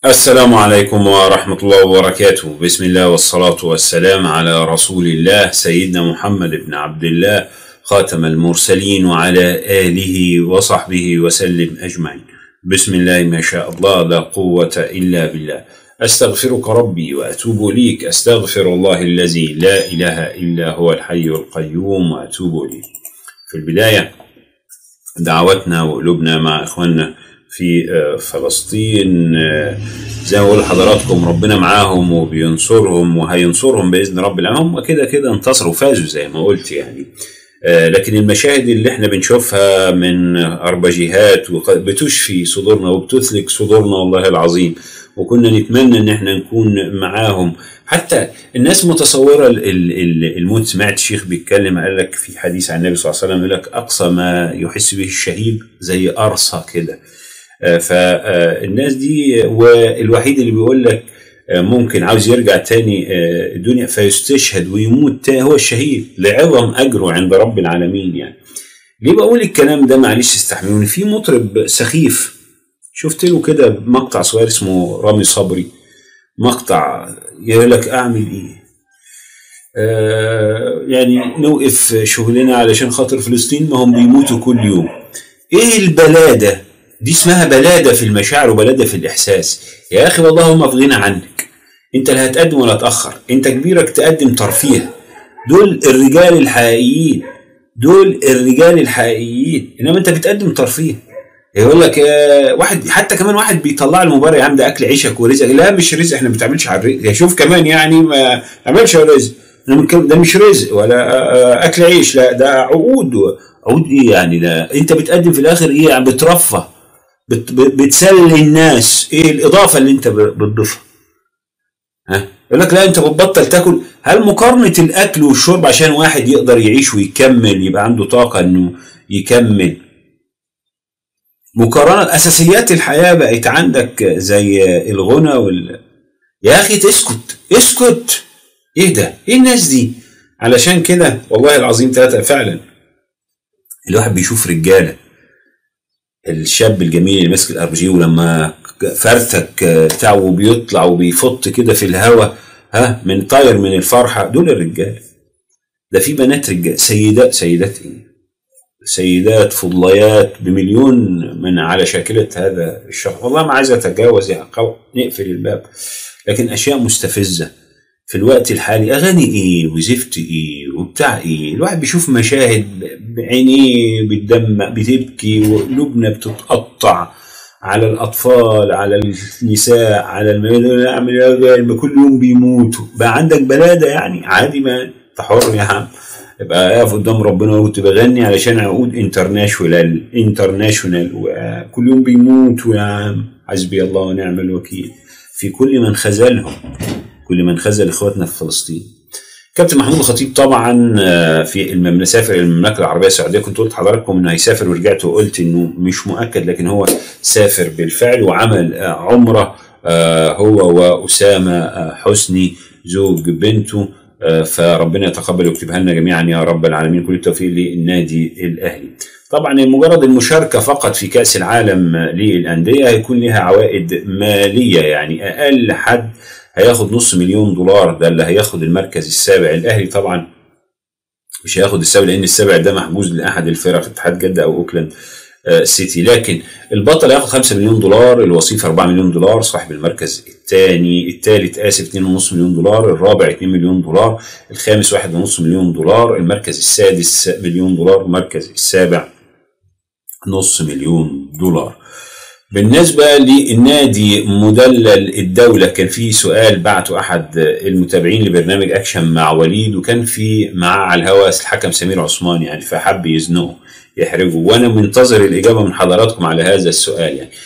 السلام عليكم ورحمة الله وبركاته بسم الله والصلاة والسلام على رسول الله سيدنا محمد بن عبد الله خاتم المرسلين وعلى آله وصحبه وسلم أجمعين بسم الله ما شاء الله لا قوة إلا بالله أستغفرك ربي وأتوب إليك أستغفر الله الذي لا إله إلا هو الحي القيوم وأتوب إليه في البداية دعوتنا وقلوبنا مع إخواننا في فلسطين زي ما بقول لحضراتكم ربنا معاهم وبينصرهم وهينصرهم باذن رب العالمين هم كده كده انتصروا وفازوا زي ما قلت يعني لكن المشاهد اللي احنا بنشوفها من اربجيهات بتشفي صدورنا وبتثلك صدورنا والله العظيم وكنا نتمنى ان احنا نكون معاهم حتى الناس متصوره الموت سمعت الشيخ بيتكلم قال لك في حديث عن النبي صلى الله عليه وسلم يقول لك اقصى ما يحس به الشهيد زي قرصه كده فالناس دي والوحيد اللي بيقول لك ممكن عاوز يرجع تاني الدنيا فيستشهد ويموت تاني هو الشهيد لعظم اجره عند رب العالمين يعني ليه بقول الكلام ده معلش استحملوني في مطرب سخيف شفت له كده مقطع صغير اسمه رامي صبري مقطع يقول لك اعمل ايه آه يعني نوقف شغلنا علشان خاطر فلسطين ما هم بيموتوا كل يوم ايه البلاده دي اسمها بلاده في المشاعر وبلاده في الاحساس يا اخي والله هم في غنى عنك انت لا هتقدم ولا تاخر انت كبيرك تقدم ترفيه دول الرجال الحقيقيين دول الرجال الحقيقيين انما انت بتقدم ترفيه يقول لك واحد حتى كمان واحد بيطلع المباراه يا عم ده اكل عيشك ورزقك لا مش رزق احنا ما بنتعاملش على الرزق شوف كمان يعني ما نعملش رزق ده مش رزق ولا اكل عيش لا ده عقود عقود ايه يعني ده انت بتقدم في الاخر ايه يعني بترفه بت بتسلي الناس ايه الاضافه اللي انت بتضيفها ها يقول لك لا انت بتبطل تاكل هل مقارنه الاكل والشرب عشان واحد يقدر يعيش ويكمل يبقى عنده طاقه انه يكمل مقارنة أساسيات الحياة بقت عندك زي الغنى وال يا أخي تسكت اسكت إيه ده؟ إيه الناس دي؟ علشان كده والله العظيم ثلاثة فعلا الواحد بيشوف رجالة الشاب الجميل اللي ماسك الار جي ولما فرتك بتاعه وبيطلع وبيفط كده في الهواء ها من طاير من الفرحه دول الرجال ده في بنات رجال سيدات سيدات ايه سيدات فضليات بمليون من على شاكلة هذا الشخص والله ما عايز أتجاوز يعني نقفل الباب لكن أشياء مستفزة في الوقت الحالي أغاني إيه وزفت إيه وبتاع إيه الواحد بيشوف مشاهد بعينيه بتدمع بتبكي وقلوبنا بتتقطع على الأطفال على النساء على المعمل كل يوم بيموتوا بقى عندك بلادة يعني عادي ما أنت حر يا عم ابقى اقف قدام ربنا وكنت بغني علشان عقود انترناشونال انترناشونال وكل يوم بيموتوا يا عم حسبي الله ونعم الوكيل في كل من خذلهم كل من خذل اخواتنا في فلسطين كابتن محمود الخطيب طبعا في المملكه سافر المملكه العربيه السعوديه كنت قلت لحضراتكم انه هيسافر ورجعت وقلت انه مش مؤكد لكن هو سافر بالفعل وعمل عمره هو واسامه حسني زوج بنته فربنا يتقبل ويكتبها لنا جميعا يا رب العالمين كل التوفيق للنادي الاهلي. طبعا مجرد المشاركه فقط في كاس العالم للانديه هيكون لها عوائد ماليه يعني اقل حد هياخد نص مليون دولار ده اللي هياخد المركز السابع الاهلي طبعا مش هياخد السابع لان السابع ده محجوز لاحد الفرق اتحاد جده او اوكلاند سيتي لكن البطل هياخد 5 مليون دولار الوصيف 4 مليون دولار صاحب المركز الثاني الثالث اسف 2.5 مليون دولار الرابع 2 مليون دولار الخامس 1.5 مليون دولار المركز السادس مليون دولار المركز السابع نص مليون دولار بالنسبة للنادي مدلل الدولة كان في سؤال بعته أحد المتابعين لبرنامج أكشن مع وليد وكان في معاه على الهواء الحكم سمير عثمان يعني فحب يزنقه يحرجه وأنا منتظر الإجابة من حضراتكم على هذا السؤال يعني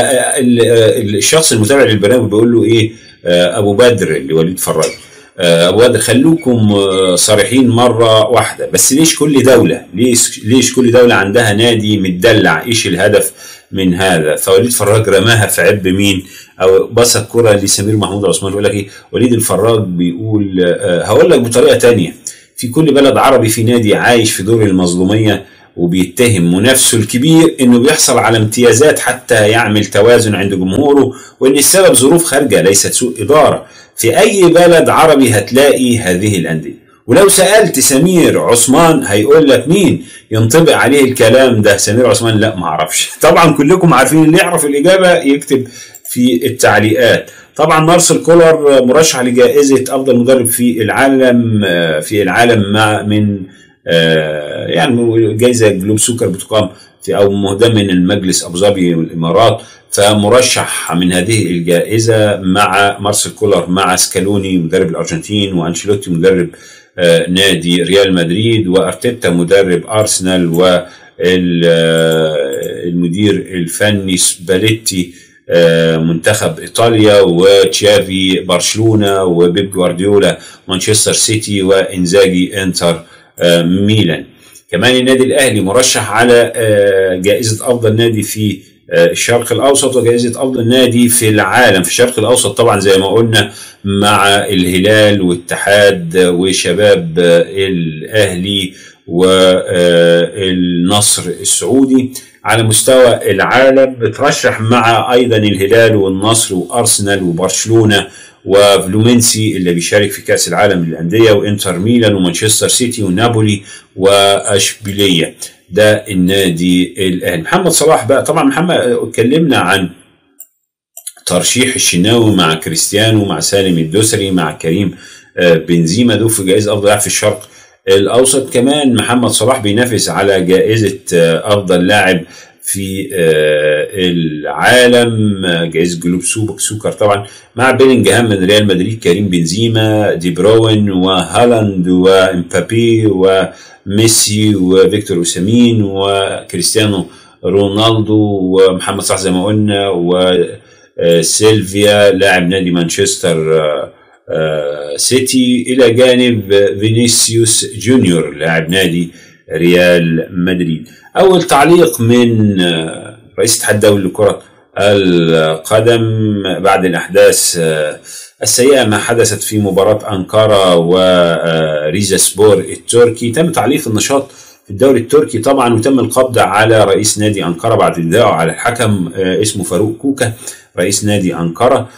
فالشخص المتابع للبرنامج بيقول له إيه أبو بدر اللي وليد فراج ابو بدر خلوكم صريحين مره واحده بس ليش كل دوله ليش ليش كل دوله عندها نادي متدلع ايش الهدف من هذا فوليد فراج رماها في عب مين او بص الكره لسمير محمود عثمان يقول لك ايه وليد الفراج بيقول هقول لك بطريقه تانية في كل بلد عربي في نادي عايش في دور المظلوميه وبيتهم منافسه الكبير انه بيحصل على امتيازات حتى يعمل توازن عند جمهوره وان السبب ظروف خارجه ليست سوء اداره في اي بلد عربي هتلاقي هذه الانديه ولو سالت سمير عثمان هيقول لك مين ينطبق عليه الكلام ده سمير عثمان لا ما اعرفش طبعا كلكم عارفين اللي يعرف الاجابه يكتب في التعليقات طبعا مارسيل كولر مرشح لجائزه افضل مدرب في العالم في العالم مع من يعني جائزه جلوب سكر بتقام في او مهداه من المجلس ابو ظبي والامارات فمرشح من هذه الجائزه مع مارسيل كولر مع سكالوني مدرب الارجنتين وانشيلوتي مدرب نادي ريال مدريد وارتيتا مدرب ارسنال والمدير الفني سباليتي منتخب ايطاليا وتشافي برشلونه وبيب جوارديولا مانشستر سيتي وانزاجي انتر ميلان كمان النادي الاهلي مرشح على جائزه افضل نادي في الشرق الاوسط وجائزه افضل نادي في العالم في الشرق الاوسط طبعا زي ما قلنا مع الهلال والاتحاد وشباب الاهلي والنصر السعودي على مستوى العالم بترشح مع ايضا الهلال والنصر وارسنال وبرشلونه وفلومنسي اللي بيشارك في كاس العالم للانديه وانتر ميلان ومانشستر سيتي ونابولي واشبيليه ده النادي الاهلي محمد صلاح بقى طبعا محمد اتكلمنا عن ترشيح الشناوي مع كريستيانو مع سالم الدوسري مع كريم بنزيما دول في جائزه افضل لاعب في الشرق الاوسط كمان محمد صلاح بينافس على جائزه افضل لاعب في العالم جائزة جلوب سوبك سوكر طبعا مع بيلينجهام من ريال مدريد كريم بنزيما دي بروين وهالاند وامبابي وميسي وفيكتور اوسامين وكريستيانو رونالدو ومحمد صلاح زي ما قلنا وسيلفيا لاعب نادي مانشستر سيتي الى جانب فينيسيوس جونيور لاعب نادي ريال مدريد اول تعليق من رئيس الاتحاد الدولي لكره القدم بعد الاحداث السيئه ما حدثت في مباراه انقره وريزا سبور التركي تم تعليق النشاط في الدوري التركي طبعا وتم القبض على رئيس نادي انقره بعد ادعائه على الحكم اسمه فاروق كوكا رئيس نادي انقره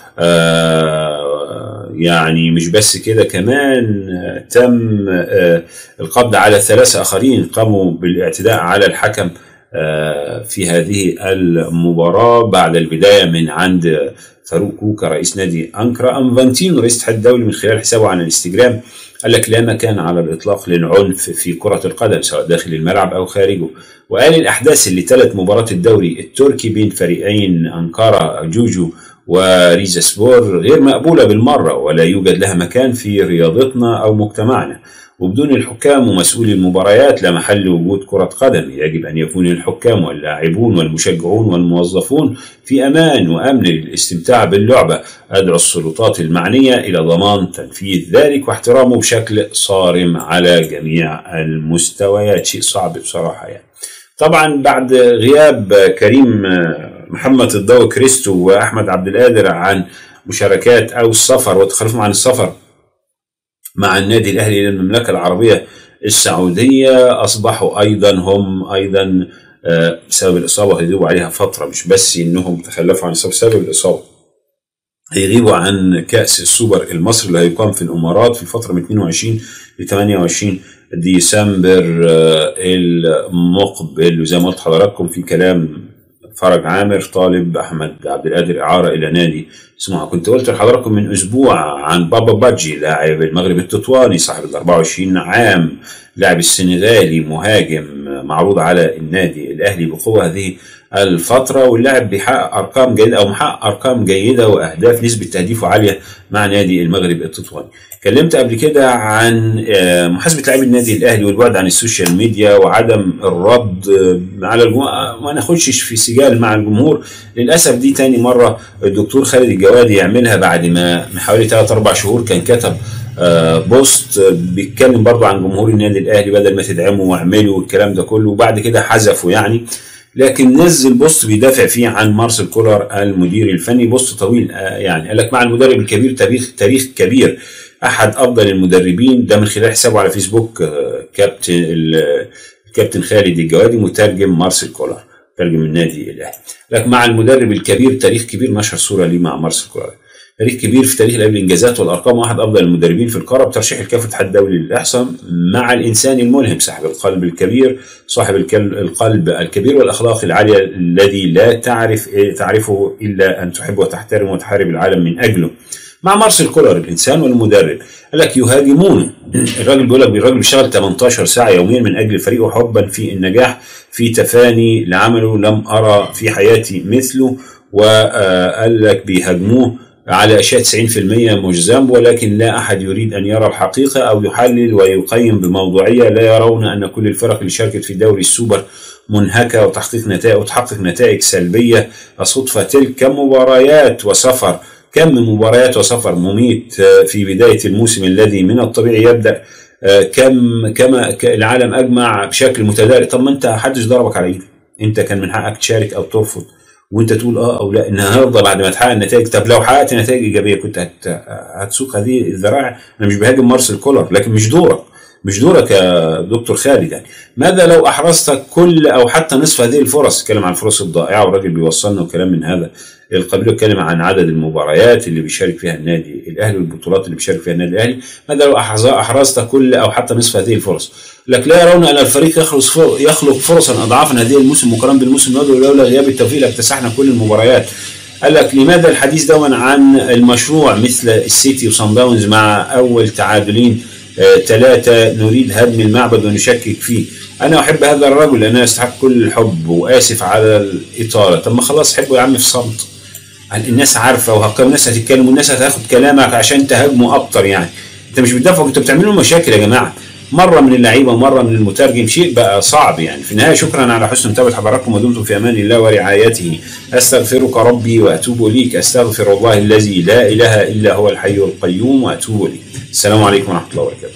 يعني مش بس كده كمان تم القبض على ثلاثة آخرين قاموا بالاعتداء على الحكم في هذه المباراة بعد البداية من عند فاروق كوكا رئيس نادي أنكرا أنفانتينو رئيس الاتحاد الدولي من خلال حسابه على الانستجرام قال لك لا مكان على الإطلاق للعنف في كرة القدم سواء داخل الملعب أو خارجه وقال الأحداث اللي تلت مباراة الدوري التركي بين فريقين أنقرة جوجو وريزا سبور غير مقبولة بالمرة ولا يوجد لها مكان في رياضتنا أو مجتمعنا وبدون الحكام ومسؤولي المباريات لا محل وجود كرة قدم يجب أن يكون الحكام واللاعبون والمشجعون والموظفون في أمان وأمن للاستمتاع باللعبة أدعو السلطات المعنية إلى ضمان تنفيذ ذلك واحترامه بشكل صارم على جميع المستويات شيء صعب بصراحة يعني طبعا بعد غياب كريم محمد الضوء كريستو واحمد عبد القادر عن مشاركات او السفر وتخلفهم عن السفر مع النادي الاهلي الى المملكه العربيه السعوديه اصبحوا ايضا هم ايضا بسبب الاصابه هيغيبوا عليها فتره مش بس انهم تخلفوا عن السفر بسبب الاصابه هيغيبوا عن كاس السوبر المصري اللي هيقام في الامارات في الفتره من 22 ل 28 ديسمبر المقبل وزي ما قلت حضراتكم في كلام فرج عامر طالب احمد عبد القادر اعاره الى نادي اسمها كنت قلت لحضراتكم من اسبوع عن بابا بادجي لاعب المغرب التطواني صاحب ال 24 عام لاعب السنغالي مهاجم معروض على النادي الاهلي بقوه هذه الفترة واللاعب بيحقق أرقام جيدة أو محقق أرقام جيدة وأهداف نسبة تهديفه عالية مع نادي المغرب التطواني. اتكلمت قبل كده عن محاسبة لاعبي النادي الأهلي والبعد عن السوشيال ميديا وعدم الرد على الجمهور ما ناخدش في سجال مع الجمهور للأسف دي تاني مرة الدكتور خالد الجوادي يعملها بعد ما من حوالي 3 4 شهور كان كتب بوست بيتكلم برضه عن جمهور النادي الاهلي بدل ما تدعموا واعملوا والكلام ده كله وبعد كده حذفوا يعني لكن نزل بوست بيدافع فيه عن مارسيل كولر المدير الفني بوست طويل يعني قال لك مع المدرب الكبير تاريخ تاريخ كبير احد افضل المدربين ده من خلال حسابه على فيسبوك كابتن كابتن خالد الجوادي مترجم مارسيل كولر ترجم النادي الاهلي لكن مع المدرب الكبير تاريخ كبير نشر صوره ليه مع مارسيل كولر تاريخ كبير في تاريخ الانجازات والارقام واحد افضل المدربين في القاره بترشيح الكاف الاتحاد الدولي للاحصاء مع الانسان الملهم صاحب القلب الكبير صاحب القلب الكبير والاخلاق العاليه الذي لا تعرف تعرفه الا ان تحب وتحترم وتحارب العالم من اجله مع مارسيل كولر الانسان والمدرب قال لك يهاجمونه الراجل بيقول لك الراجل بيشتغل 18 ساعه يوميا من اجل فريقه حبا في النجاح في تفاني لعمله لم ارى في حياتي مثله وقال لك بيهاجموه على أشياء 90% مجزم ولكن لا أحد يريد أن يرى الحقيقة أو يحلل ويقيم بموضوعية لا يرون أن كل الفرق اللي شاركت في دوري السوبر منهكة وتحقيق نتائج وتحقق نتائج سلبية الصدفة تلك كم مباريات وسفر كم من مباريات وسفر مميت في بداية الموسم الذي من الطبيعي يبدأ كم كما العالم أجمع بشكل متدارك طب ما أنت حدش ضربك على إيدك أنت كان من حقك تشارك أو ترفض وانت تقول اه او لا النهارده بعد ما تحقق النتائج طب لو حققت نتائج ايجابيه كنت هتسوق هذه الذراع انا مش بهاجم مارسيل كولر لكن مش دورك مش دورك يا دكتور خالد يعني ماذا لو احرزت كل او حتى نصف هذه الفرص اتكلم عن الفرص الضائعه والراجل بيوصلنا وكلام من هذا القبيل يتكلم عن عدد المباريات اللي بيشارك فيها النادي الاهلي والبطولات اللي بيشارك فيها النادي الاهلي ماذا لو احرزت كل او حتى نصف هذه الفرص لك لا يرون ان الفريق يخلق يخلق فرصا اضعافا هذه الموسم مقارنه بالموسم الماضي ولولا غياب التوفيق لاكتسحنا كل المباريات قال لك لماذا الحديث دوما عن المشروع مثل السيتي وصن داونز مع اول تعادلين ثلاثة آه نريد هدم المعبد ونشكك فيه أنا أحب هذا الرجل لأنه يستحق كل الحب وآسف على الإطالة طب ما خلاص حبه يا عم في صمت الناس عارفة وهكذا الناس هتتكلم والناس هتاخد كلامك عشان تهاجمه أكتر يعني أنت مش بتدافع أنت بتعملوا مشاكل يا جماعة مرة من اللعيبة ومرة من المترجم شيء بقى صعب يعني في النهاية شكرا على حسن متابعة حضراتكم ودمتم في أمان الله ورعايته أستغفرك ربي وأتوب إليك أستغفر الله الذي لا إله إلا هو الحي القيوم وأتوب إليك السلام عليكم ورحمة الله وبركاته